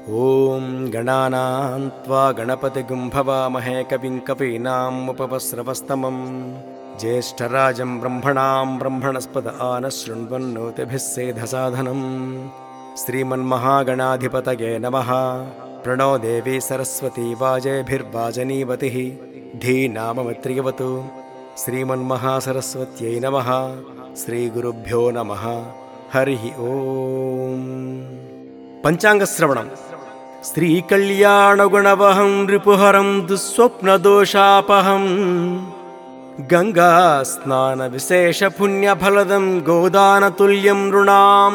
ॐ गणानां त्वा गणपतिगुं भवामहे कविं कवीनामुपवस्रवस्तमं ज्येष्ठराजं ब्रह्मणां ब्रह्मणस्पद आनः शृण्वन्नोतिभिः सेधसाधनम् श्रीमन्महागणाधिपतये नमः प्रणो देवी सरस्वती वाजेभिर्वाजनीवतिः धीनाममित्रियवतु श्रीमन्महासरस्वत्यै नमः श्रीगुरुभ्यो नमः हरिः ఓం పంచాంగ శ్రవణం శ్రీకళ్యాణగుణవహం రిపుహరం దుస్వప్నదోషాపహం గంగా స్నాన విశేష పుణ్యఫలదం గోదానతుల్యం నృణాం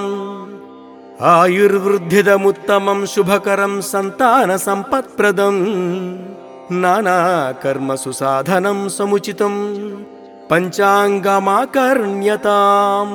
ఆయుర్వృద్ధిదముత్తమం శుభకరం సంతాన సంపత్ప్రదం నానా కర్మసు సాధనం సముచితం పంచాంగమాకర్ణ్యతాం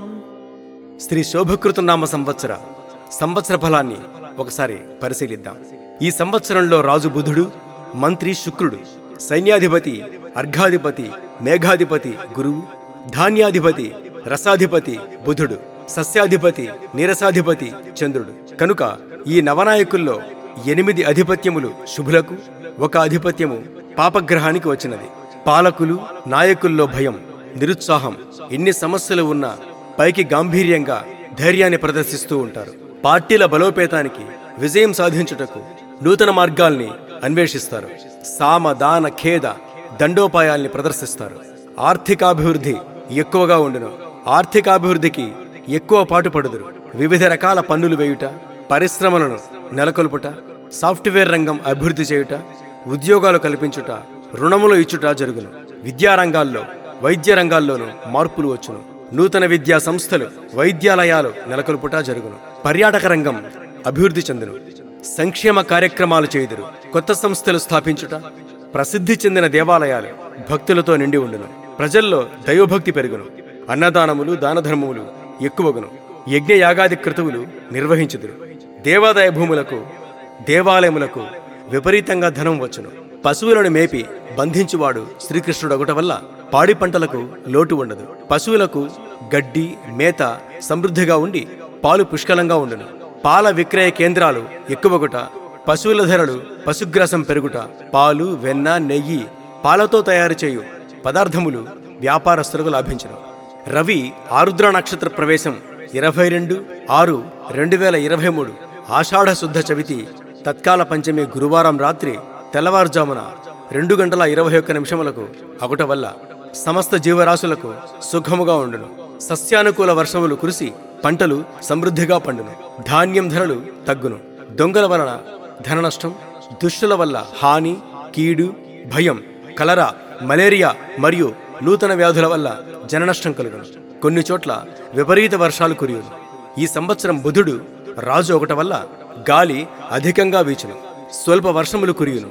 శ్రీ శోభకృత నామ సంవత్సర సంవత్సర ఫలాన్ని ఒకసారి పరిశీలిద్దాం ఈ సంవత్సరంలో రాజు బుధుడు మంత్రి శుక్రుడు సైన్యాధిపతి అర్ఘాధిపతి మేఘాధిపతి గురువు ధాన్యాధిపతి రసాధిపతి బుధుడు సస్యాధిపతి నీరసాధిపతి చంద్రుడు కనుక ఈ నవనాయకుల్లో ఎనిమిది అధిపత్యములు శుభులకు ఒక అధిపత్యము పాపగ్రహానికి వచ్చినది పాలకులు నాయకుల్లో భయం నిరుత్సాహం ఎన్ని సమస్యలు ఉన్నా పైకి గాంభీర్యంగా ధైర్యాన్ని ప్రదర్శిస్తూ ఉంటారు పార్టీల బలోపేతానికి విజయం సాధించుటకు నూతన మార్గాల్ని అన్వేషిస్తారు సామ దాన ఖేద దండోపాయాల్ని ప్రదర్శిస్తారు ఆర్థికాభివృద్ధి ఎక్కువగా ఉండును ఆర్థికాభివృద్ధికి ఎక్కువ పాటుపడుదురు వివిధ రకాల పన్నులు వేయుట పరిశ్రమలను నెలకొల్పుట సాఫ్ట్వేర్ రంగం అభివృద్ధి చేయుట ఉద్యోగాలు కల్పించుట రుణములు ఇచ్చుట జరుగును విద్యారంగాల్లో వైద్య రంగాల్లోనూ మార్పులు వచ్చును నూతన విద్యా సంస్థలు వైద్యాలయాలు నెలకొల్పుట జరుగును పర్యాటక రంగం అభివృద్ధి చెందును సంక్షేమ కార్యక్రమాలు చేయుదురు కొత్త సంస్థలు స్థాపించుట ప్రసిద్ధి చెందిన దేవాలయాలు భక్తులతో నిండి ఉండును ప్రజల్లో దైవభక్తి పెరుగును అన్నదానములు దానధర్మములు ఎక్కువగును యజ్ఞ యాగాది క్రతువులు నిర్వహించుదురు దేవాదాయ భూములకు దేవాలయములకు విపరీతంగా ధనం వచ్చును పశువులను మేపి బంధించువాడు శ్రీకృష్ణుడు ఒకట వల్ల పాడి పంటలకు లోటు ఉండదు పశువులకు గడ్డి మేత సమృద్ధిగా ఉండి పాలు పుష్కలంగా ఉండును పాల విక్రయ కేంద్రాలు ఎక్కువగుట పశువుల ధరలు పశుగ్రాసం పెరుగుట పాలు వెన్న నెయ్యి పాలతో తయారు చేయు పదార్థములు వ్యాపారస్తులకు లాభించును రవి ఆరుద్ర నక్షత్ర ప్రవేశం ఇరవై రెండు ఆరు రెండు వేల ఇరవై మూడు ఆషాఢ శుద్ధ చవితి తత్కాల పంచమి గురువారం రాత్రి తెల్లవారుజామున రెండు గంటల ఇరవై ఒక్క నిమిషములకు అగుట వల్ల సమస్త జీవరాశులకు సుఖముగా ఉండును సస్యానుకూల వర్షములు కురిసి పంటలు సమృద్ధిగా పండును ధాన్యం ధరలు తగ్గును దొంగల వలన ధన నష్టం దుష్టుల వల్ల హాని కీడు భయం కలరా మలేరియా మరియు నూతన వ్యాధుల వల్ల జననష్టం కలుగును కొన్ని చోట్ల విపరీత వర్షాలు కురియును ఈ సంవత్సరం బుధుడు రాజు ఒకట వల్ల గాలి అధికంగా వీచును స్వల్ప వర్షములు కురియును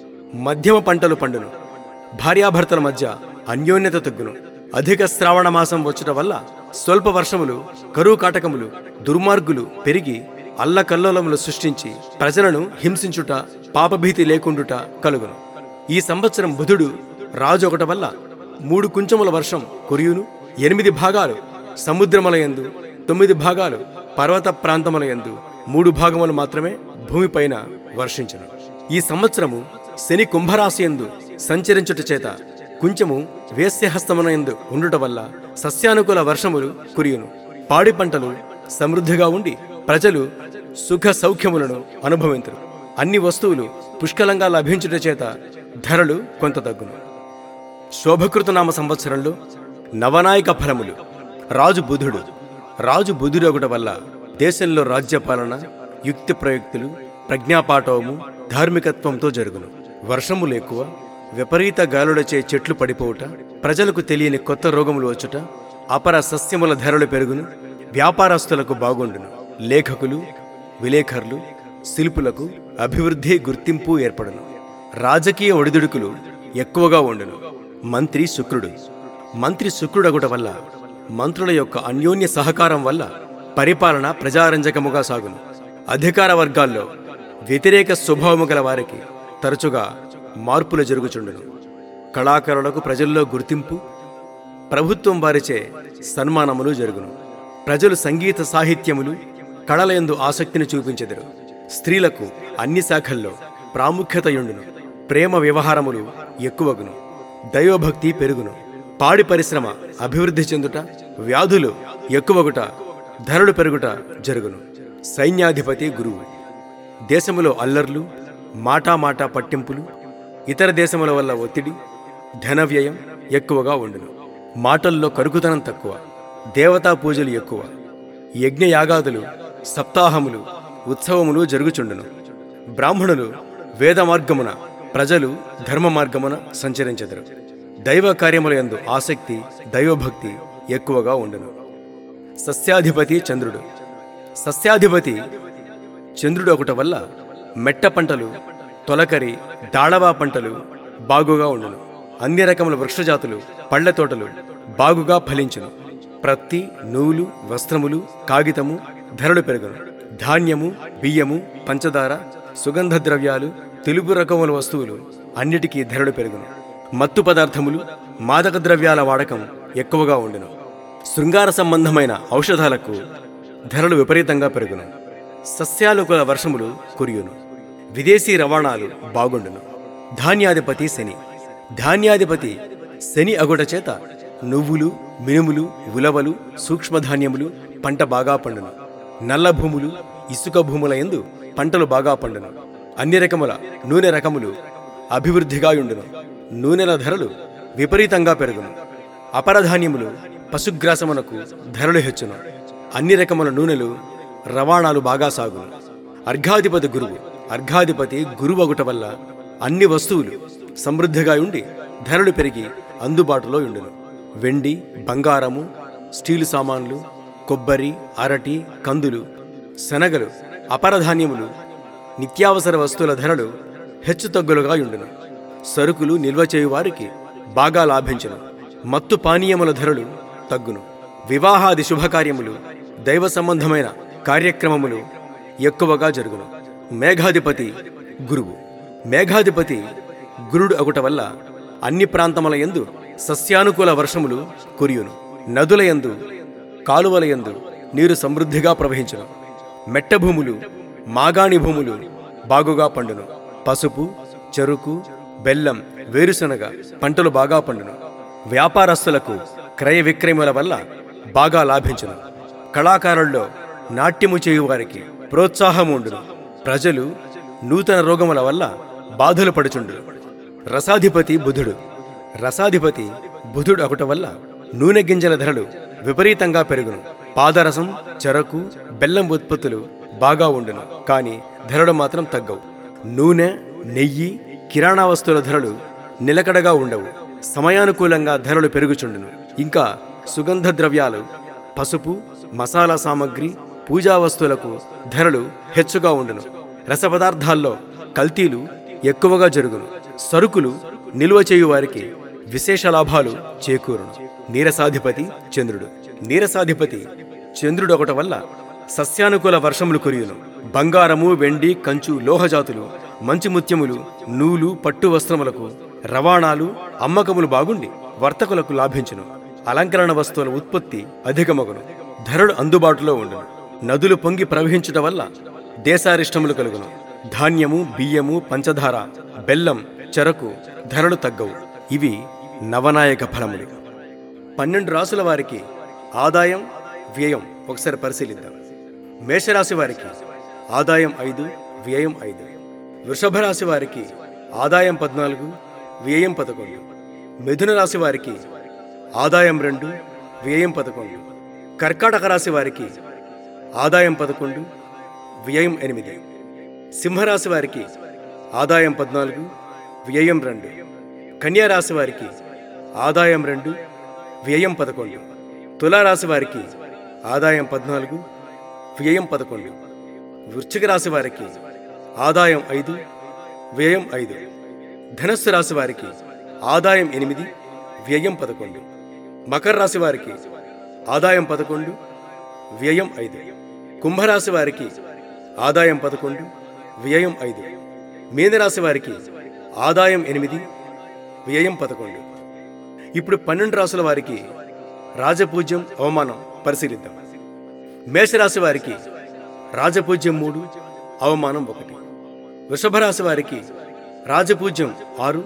మధ్యమ పంటలు పండును భార్యాభర్తల మధ్య అన్యోన్యత తగ్గును అధిక శ్రావణ మాసం వచ్చుట వల్ల స్వల్ప వర్షములు కరువు కాటకములు దుర్మార్గులు పెరిగి అల్లకల్లోలములు సృష్టించి ప్రజలను హింసించుట పాపభీతి లేకుండుట కలుగును ఈ సంవత్సరం బుధుడు రాజు ఒకట వల్ల మూడు కుంచముల వర్షం కురియును ఎనిమిది భాగాలు సముద్రములయందు తొమ్మిది భాగాలు పర్వత ప్రాంతములయందు మూడు భాగములు మాత్రమే భూమిపైన వర్షించును ఈ సంవత్సరము శని కుంభరాశి యందు సంచరించుట చేత కొంచెము వేస్యహస్తమునందు ఉండుట వల్ల సస్యానుకూల వర్షములు కురియును పాడి పంటలు సమృద్ధిగా ఉండి ప్రజలు సుఖ సౌఖ్యములను అనుభవించరు అన్ని వస్తువులు పుష్కలంగా లభించుట చేత ధరలు కొంత తగ్గును శోభకృతనామ సంవత్సరంలో నవనాయక ఫలములు రాజు బుధుడు రాజు బుధుడు ఒకటి వల్ల దేశంలో రాజ్యపాలన యుక్తి ప్రయుక్తులు ప్రజ్ఞాపాఠవము ధార్మికత్వంతో జరుగును వర్షములు ఎక్కువ విపరీత గాలులచే చెట్లు పడిపోవుట ప్రజలకు తెలియని కొత్త రోగములు వచ్చుట అపర సస్యముల ధరలు పెరుగును వ్యాపారస్తులకు బాగుండును లేఖకులు విలేఖరులు శిల్పులకు అభివృద్ధి గుర్తింపు ఏర్పడును రాజకీయ ఒడిదుడుకులు ఎక్కువగా ఉండును మంత్రి శుక్రుడు మంత్రి శుక్రుడగుట వల్ల మంత్రుల యొక్క అన్యోన్య సహకారం వల్ల పరిపాలన ప్రజారంజకముగా సాగును అధికార వర్గాల్లో వ్యతిరేక స్వభావము గల వారికి తరచుగా మార్పులు జరుగుచుండును కళాకారులకు ప్రజల్లో గుర్తింపు ప్రభుత్వం వారిచే సన్మానములు జరుగును ప్రజలు సంగీత సాహిత్యములు కళలయందు ఆసక్తిని చూపించెదరు స్త్రీలకు అన్ని శాఖల్లో ప్రాముఖ్యతయుండును ప్రేమ వ్యవహారములు ఎక్కువగును దైవభక్తి పెరుగును పాడి పరిశ్రమ అభివృద్ధి చెందుట వ్యాధులు ఎక్కువగుట ధరలు పెరుగుట జరుగును సైన్యాధిపతి గురువు దేశములో అల్లర్లు మాటా మాటా పట్టింపులు ఇతర దేశముల వల్ల ఒత్తిడి ధన వ్యయం ఎక్కువగా ఉండును మాటల్లో కరుకుతనం తక్కువ దేవతా పూజలు ఎక్కువ యజ్ఞయాగాదులు సప్తాహములు ఉత్సవములు జరుగుచుండును బ్రాహ్మణులు వేద మార్గమున ప్రజలు ధర్మ మార్గమున సంచరించెదరు దైవ కార్యముల యందు ఆసక్తి దైవభక్తి ఎక్కువగా ఉండును సస్యాధిపతి చంద్రుడు సస్యాధిపతి చంద్రుడు ఒకటి వల్ల మెట్ట పంటలు తొలకరి దాళవా పంటలు బాగుగా ఉండును అన్ని రకముల వృక్షజాతులు పళ్ళ తోటలు బాగుగా ఫలించును ప్రత్తి నూలు వస్త్రములు కాగితము ధరలు పెరుగును ధాన్యము బియ్యము పంచదార సుగంధ ద్రవ్యాలు తెలుపు రకముల వస్తువులు అన్నిటికీ ధరలు పెరుగును మత్తు పదార్థములు మాదక ద్రవ్యాల వాడకం ఎక్కువగా ఉండును శృంగార సంబంధమైన ఔషధాలకు ధరలు విపరీతంగా పెరుగును సస్యాలుకుల వర్షములు కురియును విదేశీ రవాణాలు బాగుండును ధాన్యాధిపతి శని ధాన్యాధిపతి శని అగుట చేత నువ్వులు మినుములు ఉలవలు సూక్ష్మధాన్యములు పంట బాగా పండును నల్ల భూములు ఇసుక భూముల ఎందు పంటలు బాగా పండును అన్ని రకముల నూనె రకములు అభివృద్ధిగా ఉండును నూనెల ధరలు విపరీతంగా పెరుగును అపరధాన్యములు పశుగ్రాసమునకు ధరలు హెచ్చును అన్ని రకముల నూనెలు రవాణాలు బాగా సాగును అర్ఘాధిపతి గురువు అర్ఘాధిపతి గురువు ఒకట వల్ల అన్ని వస్తువులు సమృద్ధిగా ఉండి ధరలు పెరిగి అందుబాటులో ఉండును వెండి బంగారము స్టీలు సామాన్లు కొబ్బరి అరటి కందులు శనగలు అపరధాన్యములు నిత్యావసర వస్తువుల ధరలు హెచ్చుతగ్గులుగా ఉండును సరుకులు నిల్వ చేయు వారికి బాగా లాభించును మత్తు పానీయముల ధరలు తగ్గును వివాహాది శుభకార్యములు దైవ సంబంధమైన కార్యక్రమములు ఎక్కువగా జరుగును మేఘాధిపతి గురువు మేఘాధిపతి గురుడు అగుట వల్ల అన్ని ప్రాంతముల యందు సస్యానుకూల వర్షములు కురియును నదుల యందు కాలువల యందు నీరు సమృద్ధిగా ప్రవహించును మెట్ట భూములు మాగాణి భూములు బాగుగా పండును పసుపు చెరుకు బెల్లం వేరుశనగ పంటలు బాగా పండును వ్యాపారస్తులకు క్రయ విక్రయముల వల్ల బాగా లాభించును కళాకారుల్లో నాట్యము చేయువారికి ప్రోత్సాహం ఉండును ప్రజలు నూతన రోగముల వల్ల బాధలు పడుచుండును రసాధిపతి బుధుడు రసాధిపతి బుధుడు ఒకట వల్ల నూనె గింజల ధరలు విపరీతంగా పెరుగును పాదరసం చెరకు బెల్లం ఉత్పత్తులు బాగా ఉండును కానీ ధరలు మాత్రం తగ్గవు నూనె నెయ్యి కిరాణా వస్తువుల ధరలు నిలకడగా ఉండవు సమయానుకూలంగా ధరలు పెరుగుచుండును ఇంకా సుగంధ ద్రవ్యాలు పసుపు మసాలా సామగ్రి పూజా వస్తువులకు ధరలు హెచ్చుగా ఉండును రసపదార్థాల్లో కల్తీలు ఎక్కువగా జరుగును సరుకులు నిల్వ చేయు వారికి విశేష లాభాలు చేకూరును నీరసాధిపతి చంద్రుడు నీరసాధిపతి చంద్రుడు ఒకట వల్ల సస్యానుకూల వర్షములు కురియును బంగారము వెండి కంచు లోహజాతులు మంచి ముత్యములు నూలు పట్టు వస్త్రములకు రవాణాలు అమ్మకములు బాగుండి వర్తకులకు లాభించును అలంకరణ వస్తువుల ఉత్పత్తి అధికమగును ధరలు అందుబాటులో ఉండును నదులు పొంగి ప్రవహించుట వల్ల దేశారిష్టములు కలుగును ధాన్యము బియ్యము పంచదార బెల్లం చెరకు ధరలు తగ్గవు ఇవి నవనాయక ఫలములు పన్నెండు రాసుల వారికి ఆదాయం వ్యయం ఒకసారి పరిశీలిద్దాం మేషరాశి వారికి ఆదాయం ఐదు వ్యయం ఐదు వృషభ రాశి వారికి ఆదాయం పద్నాలుగు వ్యయం పదకొండు మిథున రాశి వారికి ఆదాయం రెండు వ్యయం పదకొండు కర్కాటక రాశి వారికి ఆదాయం పదకొండు వ్యయం ఎనిమిది సింహరాశి వారికి ఆదాయం పద్నాలుగు వ్యయం రెండు కన్యా రాశి వారికి ఆదాయం రెండు వ్యయం పదకొండు తులారాశి వారికి ఆదాయం పద్నాలుగు వ్యయం పదకొండు వృశ్చిక రాశి వారికి ఆదాయం ఐదు వ్యయం ఐదు ధనస్సు రాశి వారికి ఆదాయం ఎనిమిది వ్యయం పదకొండు మకర రాశి వారికి ఆదాయం పదకొండు వ్యయం ఐదు కుంభరాశి వారికి ఆదాయం పదకొండు వ్యయం ఐదు మీనరాశి వారికి ఆదాయం ఎనిమిది వ్యయం పదకొండు ఇప్పుడు పన్నెండు రాసుల వారికి రాజపూజ్యం అవమానం పరిశీలిద్దాం మేషరాశి వారికి రాజపూజ్యం మూడు అవమానం ఒకటి వృషభ రాశి వారికి రాజపూజ్యం ఆరు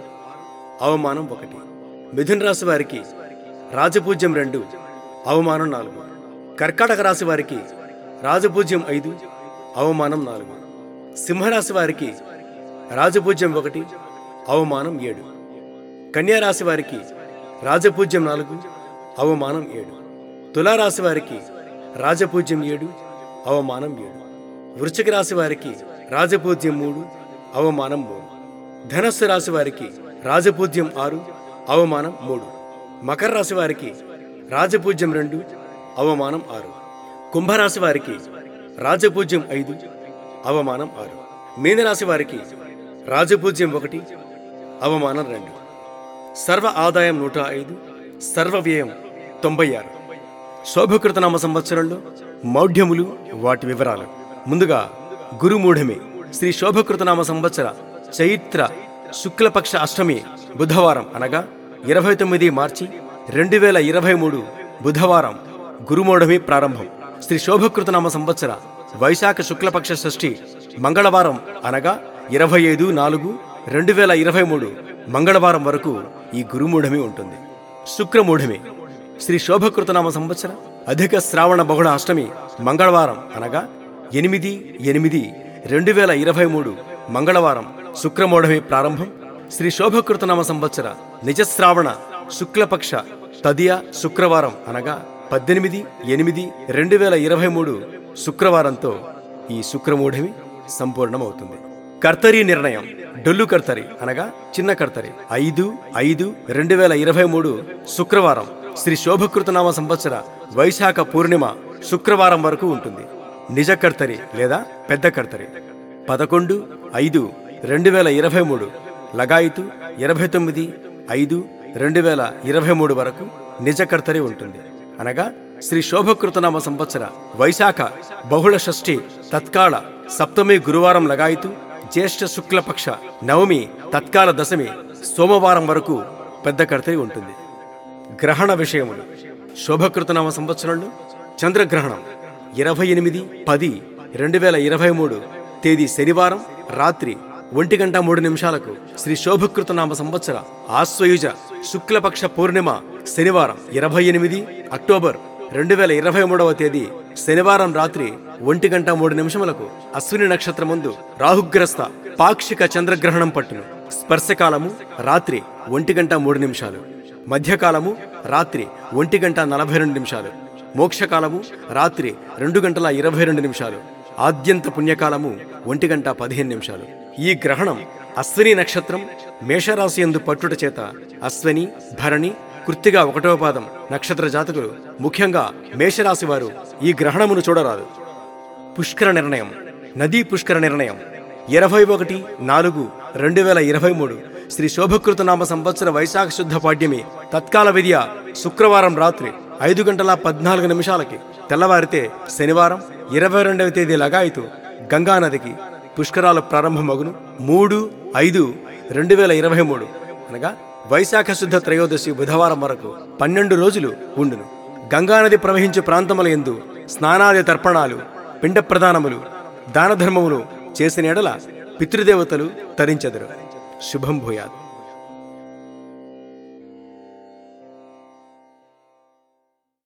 అవమానం ఒకటి మిథున రాశి వారికి రాజపూజ్యం రెండు అవమానం నాలుగు కర్కాటక రాశి వారికి రాజపూజ్యం ఐదు అవమానం నాలుగు సింహరాశి వారికి రాజపూజ్యం ఒకటి అవమానం ఏడు కన్యారాశి వారికి రాజపూజ్యం నాలుగు అవమానం ఏడు తులారాశి వారికి రాజపూజ్యం ఏడు అవమానం ఏడు వృశ్చిక రాశి వారికి రాజపూజ్యం మూడు అవమానం మూడు ధనస్సు రాశి వారికి రాజపూజ్యం ఆరు అవమానం మూడు మకర రాశి వారికి రాజపూజ్యం రెండు అవమానం ఆరు కుంభరాశి వారికి రాజపూజ్యం ఐదు అవమానం ఆరు మీనరాశి వారికి రాజపూజ్యం ఒకటి అవమానం రెండు సర్వ ఆదాయం నూట ఐదు సర్వ వ్యయం తొంభై ఆరు శోభకృతనామ సంవత్సరంలో మౌఢ్యములు వాటి వివరాలు ముందుగా గురుమూఢమి శ్రీ శోభకృతనామ సంవత్సర చైత్ర శుక్లపక్ష అష్టమి బుధవారం అనగా ఇరవై తొమ్మిది మార్చి రెండు వేల ఇరవై మూడు బుధవారం గురుమూఢమి ప్రారంభం శ్రీ శోభకృతనామ సంవత్సర వైశాఖ శుక్లపక్ష షష్ఠి మంగళవారం అనగా ఇరవై ఐదు నాలుగు రెండు వేల ఇరవై మూడు మంగళవారం వరకు ఈ గురుమూఢమి ఉంటుంది శుక్రమూఢమి శ్రీ శోభకృతనామ సంవత్సర అధిక శ్రావణ బహుళ అష్టమి మంగళవారం అనగా ఎనిమిది ఎనిమిది రెండు వేల ఇరవై మూడు మంగళవారం శుక్రమూఢమి ప్రారంభం శ్రీ శోభకృతనామ సంవత్సర నిజశ్రావణ శుక్లపక్ష తదియ శుక్రవారం అనగా పద్దెనిమిది ఎనిమిది రెండు వేల ఇరవై మూడు శుక్రవారంతో ఈ శుక్రమూఢమి సంపూర్ణమవుతుంది కర్తరి నిర్ణయం డొల్లు కర్తరి అనగా చిన్న కర్తరి ఐదు ఐదు రెండు వేల ఇరవై మూడు శుక్రవారం శ్రీ శోభకృతనామ సంవత్సర వైశాఖ పూర్ణిమ శుక్రవారం వరకు ఉంటుంది నిజ కర్తరి లేదా పెద్ద కర్తరి పదకొండు ఐదు రెండు వేల ఇరవై మూడు లగాయితు ఇరవై తొమ్మిది ఐదు రెండు వేల ఇరవై మూడు వరకు నిజ కర్తరి ఉంటుంది అనగా శ్రీ శోభకృతనామ సంవత్సర వైశాఖ బహుళ షష్ఠి తత్కాల సప్తమి గురువారం లగాయితు జ్యేష్ఠ శుక్లపక్ష నవమి తత్కాల దశమి సోమవారం వరకు పెద్ద కర్తరి ఉంటుంది గ్రహణ విషయములు శోభకృతనామ సంవత్సరంలో చంద్రగ్రహణం ఇరవై ఎనిమిది పది రెండు వేల ఇరవై మూడు తేదీ శనివారం రాత్రి ఒంటి గంట మూడు నిమిషాలకు శ్రీ శోభకృతనామ సంవత్సర ఆశ్వయుజ శుక్లపక్ష పూర్ణిమ శనివారం ఇరవై ఎనిమిది అక్టోబర్ రెండు వేల ఇరవై మూడవ తేదీ శనివారం రాత్రి ఒంటి గంట మూడు నిమిషములకు అశ్విని నక్షత్రముందు రాహుగ్రస్త పాక్షిక చంద్రగ్రహణం పట్టును స్పర్శకాలము రాత్రి ఒంటి గంట మూడు నిమిషాలు మధ్యకాలము రాత్రి ఒంటి గంట నలభై రెండు నిమిషాలు మోక్షకాలము రాత్రి రెండు గంటల ఇరవై రెండు నిమిషాలు ఆద్యంత పుణ్యకాలము ఒంటి గంట పదిహేను నిమిషాలు ఈ గ్రహణం అశ్విని నక్షత్రం మేషరాశి ఎందు పట్టుట చేత అశ్విని భరణి కృత్తిగా ఒకటవ పాదం నక్షత్ర జాతకులు ముఖ్యంగా మేషరాశి వారు ఈ గ్రహణమును చూడరాదు పుష్కర నిర్ణయం నదీ పుష్కర నిర్ణయం ఇరవై ఒకటి నాలుగు రెండు వేల ఇరవై మూడు శ్రీ శోభకృత నామ సంవత్సర వైశాఖ శుద్ధ పాడ్యమి తత్కాల విద్య శుక్రవారం రాత్రి ఐదు గంటల పద్నాలుగు నిమిషాలకి తెల్లవారితే శనివారం ఇరవై రెండవ తేదీ లగాయితూ గంగానదికి పుష్కరాలు ప్రారంభమగును మూడు ఐదు రెండు వేల ఇరవై మూడు అనగా వైశాఖ శుద్ధ త్రయోదశి బుధవారం వరకు పన్నెండు రోజులు ఉండును గంగానది ప్రవహించు ప్రాంతముల ఎందు స్నానాది తర్పణాలు పిండ ప్రదానములు దాన ధర్మములు చేసిన ఎడల పితృదేవతలు తరించెదరు శుభం భూయాత్